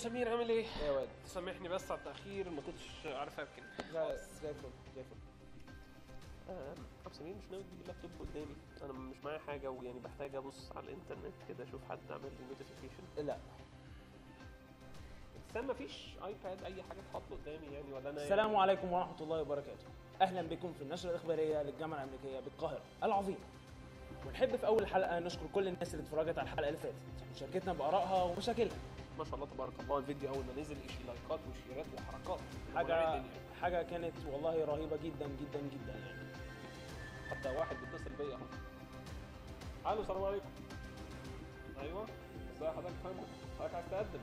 سمير عامل ايه؟ ايه يا واد سامحني بس على التاخير ما كنتش عارف اركن لا زي الفل زي الفل آه، ابو سمير مش ناوي تجيب اللابتوب قدامي انا مش معايا حاجه ويعني بحتاج ابص على الانترنت كده اشوف حد عمل لي نوتيفيكيشن لا بس ما فيش ايباد اي حاجه تحط قدامي يعني ولا انا السلام يعني عليكم ورحمه الله وبركاته اهلا بكم في النشره الاخباريه للجامعه الامريكيه بالقاهره العظيمه ونحب في اول حلقه نشكر كل الناس اللي اتفرجت على الحلقه اللي فاتت وشاركتنا بارائها ومشاكلها ما شاء الله تبارك الله الفيديو اول ما نزل ايش لايكات وشيرات وحركات حاجه ومواعيد الدنيا. حاجه كانت والله رهيبه جدا جدا جدا يعني حتى واحد بيتصل بيا اهو الو السلام عليكم ايوه ازي حضرتك يا فندم حضرتك عايز تقدم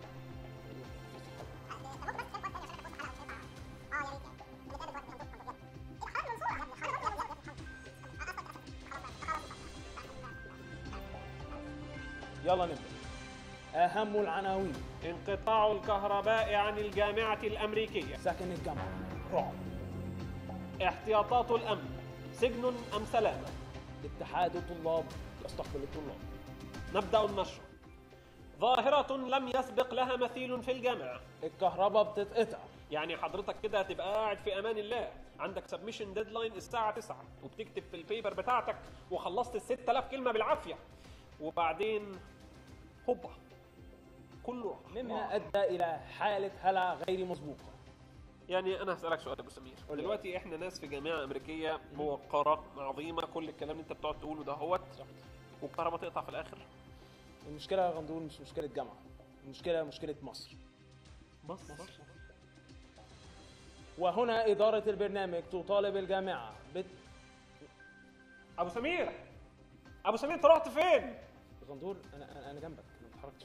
يلا نبدا اهم العناوين انقطاع الكهرباء عن الجامعة الأمريكية سكن الجامعه رعب احتياطات الأمن سجن أم سلامة اتحاد الطلاب يستقبل الطلاب نبدأ النشر ظاهرة لم يسبق لها مثيل في الجامعة الكهرباء بتتقطع يعني حضرتك كده هتبقى قاعد في امان الله عندك سبمشن ديدلاين الساعه 9 وبتكتب في البيبر بتاعتك وخلصت ال 6000 كلمه بالعافيه وبعدين هوبا كله راح مما ادى الى حاله هلع غير مسبوقه يعني انا هسالك سؤال يا ابو سمير قول لي. دلوقتي احنا ناس في جامعه امريكيه موقره عظيمه كل الكلام اللي انت بتقعد تقوله ده هوت والكهرباء تقطع في الاخر المشكله يا غندور مش مشكله جامعه المشكله مشكله مصر مصر وهنا إدارة البرنامج تطالب الجامعة بت... ابو سمير ابو سمير انت رحت فين غندور أنا أنا- أنا جنبك أنا ما اتحركتش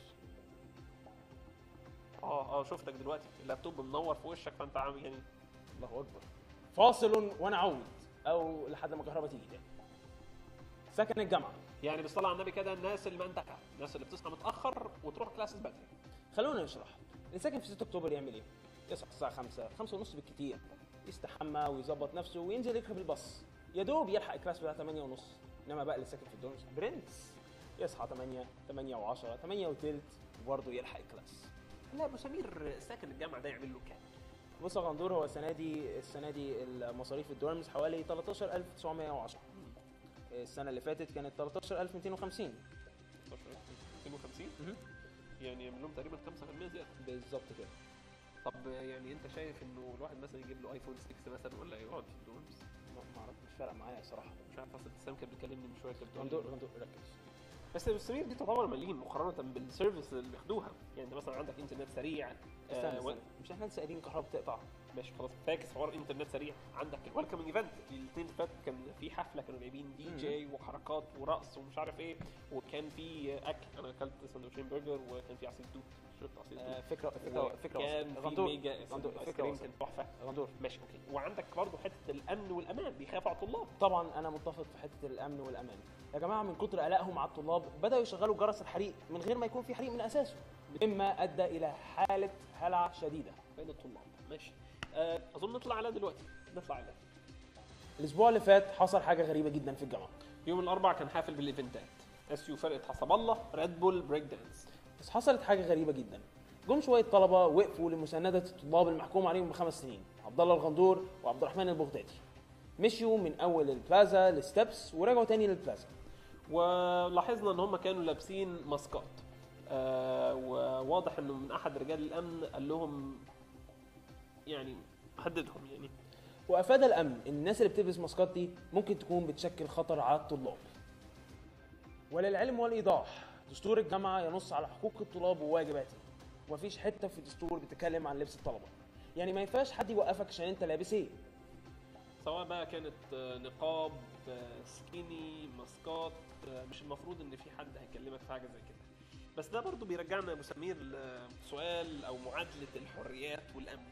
اه اه شفتك دلوقتي اللابتوب منور في وشك فانت عامل يعني الله أكبر فاصل ونعود أو لحد ما الكهرباء تيجي تاني سكن الجامعة يعني بالصلاه على النبي كده الناس اللي منتكه الناس اللي بتصحى متاخر وتروح كلاسز بدري خلونا نشرح اللي ساكن في 6 أكتوبر يعمل إيه؟ يصحى الساعة 5 5 ونص بالكتير يستحمى ويظبط نفسه وينزل يركب الباص يا دوب يلحق الكلاس بتاع 8 ونص إنما بقى اللي ساكن في الدورمز برنس يصحى 8 8 و10 8 وتلت وبرضه يلحق الكلاس لا ابو سمير ساكن الجامعه ده يعمل له كام؟ بص يا غندور هو السنه دي السنه دي المصاريف الدورمز حوالي 13910 السنه اللي فاتت كانت 13250 250 مهم. يعني يعمل لهم تقريبا 5% زياده بالظبط كده طب يعني انت شايف انه الواحد مثلا يجيب له ايفون 6 مثلا ولا يقعد في الدورمز ما ما اعرف مش فارقه معايا صراحه مش عارف اصل ابتسام كانت بتكلمني من شويه كانت بتقول غندور لي- غندور ركز بس ابو سمير دي تعتبر مليين مقارنه بالسيرفيس اللي بياخدوها يعني انت مثلا عندك انترنت سريع استنى آه، و- استنى مش احنا لسه قايلين الكهرباء بتقطع ماشي خلاص فاكس حوار انترنت سريع عندك الويلكمنج ايفنت الاثنين اللي فات كان في حفله كانوا جايبين دي مم. جي وحركات ورقص ومش عارف ايه وكان في اكل انا اكلت سندوتشين برجر وكان في عصير توت شربت عصير آه، توت فكره فكره فكره كان وسط. في غندور ميجا غندور ايس فكره كريم وسط. كان تحفه غندور ماشي اوكي وعندك برضه حته الامن والامان بيخافوا على الطلاب طبعا انا متفق في حته الامن والامان يا جماعه من كتر قلقهم على الطلاب بداوا يشغلوا جرس الحريق من غير ما يكون في حريق من اساسه مما ادى الى حاله هلع شديده بين الطلاب ماشي آه، اظن نطلع على دلوقتي نطلع على الاسبوع اللي فات حصل حاجه غريبه جدا في الجامعه يوم الاربعاء كان حافل بالايفنتات اس يو فرقه حسب الله ريد بول بريك دانس بس حصلت حاجه غريبه جدا جم شويه طلبه وقفوا لمسانده الطلاب المحكوم عليهم بخمس سنين عبد الله الغندور وعبد الرحمن البغدادي مشيوا من اول البلازا للستبس ورجعوا تاني للبلازا ولاحظنا ان هم كانوا لابسين ماسكات آه وواضح انه من احد رجال الامن قال لهم يعني هددهم يعني وافاد الامن ان الناس اللي بتلبس ماسكات دي ممكن تكون بتشكل خطر على الطلاب وللعلم والايضاح دستور الجامعه ينص على حقوق الطلاب وواجباتهم ومفيش حته في الدستور بتتكلم عن لبس الطلبه يعني ما ينفعش حد يوقفك عشان انت لابس ايه سواء بقى كانت آه، نقاب آه، سكيني ماسكات آه، مش المفروض ان في حد هيكلمك في حاجه زي كده بس ده برضو بيرجعنا يا ابو سمير لسؤال او معادله الحريات والامن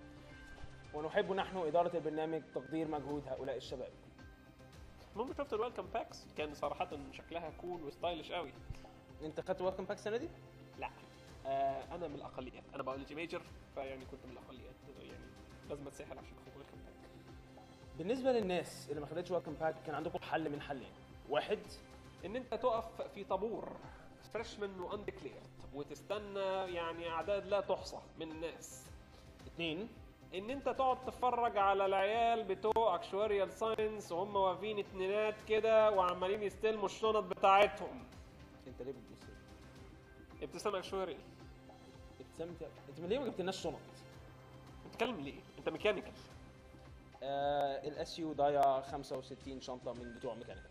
ونحب نحن اداره البرنامج تقدير مجهود هؤلاء الشباب المهم شفت الويلكم باكس كان صراحه شكلها كول وستايلش قوي انت خدت ويلكم باك السنه دي لا آه انا من الاقليات انا بيولوجي ميجر فيعني كنت من الاقليات يعني لازم اتسحل عشان اخد ويلكم باك بالنسبه للناس اللي ما خدتش ويلكم باك كان عندكم حل من حلين واحد ان انت تقف في طابور فريشمان واندكليرد وتستنى يعني اعداد لا تحصى من الناس اثنين ان انت تقعد تتفرج على العيال بتوع اكشواريال ساينس وهم واقفين اتنينات كده وعمالين يستلموا الشنط بتاعتهم انت ليه بتبص ابتسام اكشواريال ابتسمت انت ليه ما جبتلناش شنط؟ انت بتتكلم ليه؟ انت ميكانيكال آه الاس يو ضايع 65 شنطه من بتوع ميكانيكا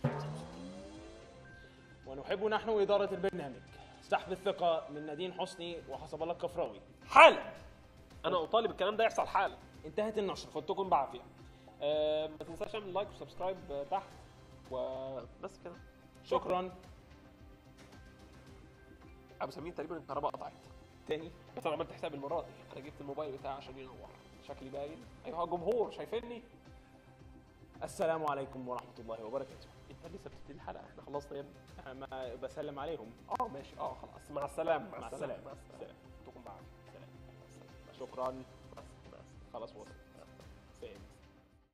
ونحب نحن اداره البرنامج سحب الثقه من نادين حسني وحسب الله الكفراوي حالا انا اطالب الكلام ده يحصل حالا انتهت النشره فوتكم بعافيه آه ما تنساش تعمل لايك وسبسكرايب آه، تحت وبس كده شكرا ابو سمير تقريبا الكهرباء قطعت تاني بس انا عملت حساب المره دي انا جبت الموبايل بتاعي عشان ينور شكلي باين ايها الجمهور شايفيني السلام عليكم ورحمه الله وبركاته انت لسه بتبتدي الحلقه احنا خلصنا يا ابني أنا ما بسلم عليهم اه ماشي اه خلاص مع السلامه مع مع السلامة. السلامه مع السلامه سلام. فوتكم بعافيه سلام مع السلامة. شكرا مع السلامة. خلاص وصل مع السلامة. سلام